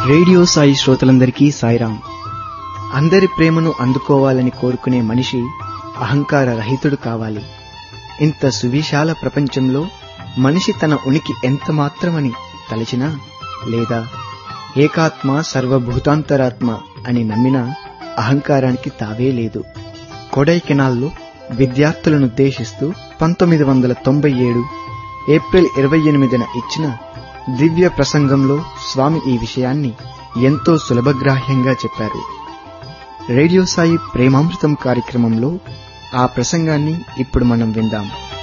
radio Sai శ్రోతలందరికీ సాయిరాం అందరి ప్రేమను అందుకోవాలని కోరుకునే మనిషి అహంకార రహితుడు కావాలి ఇంత సువిశాల ప్రపంచంలో మనిషి తన ఉనికి ఎంత మాత్రమని తలచినా లేదా ఏకాత్మ సర్వభూతాంతరాత్మ అని నమ్మినా అహంకారానికి తావే లేదు కొడైకెనాల్లో విద్యార్థులను ఉద్దేశిస్తూ పంతొమ్మిది వందల తొంభై ఏడు ఏప్రిల్ ఇరవై ఎనిమిదిన ఇచ్చిన దివ్య ప్రసంగంలో స్వామి ఈ విషయాన్ని ఎంతో సులభగ్రాహ్యంగా చెప్పారు రేడియో సాయి ప్రేమామృతం కార్యక్రమంలో ఆ ప్రసంగాన్ని ఇప్పుడు మనం విందాం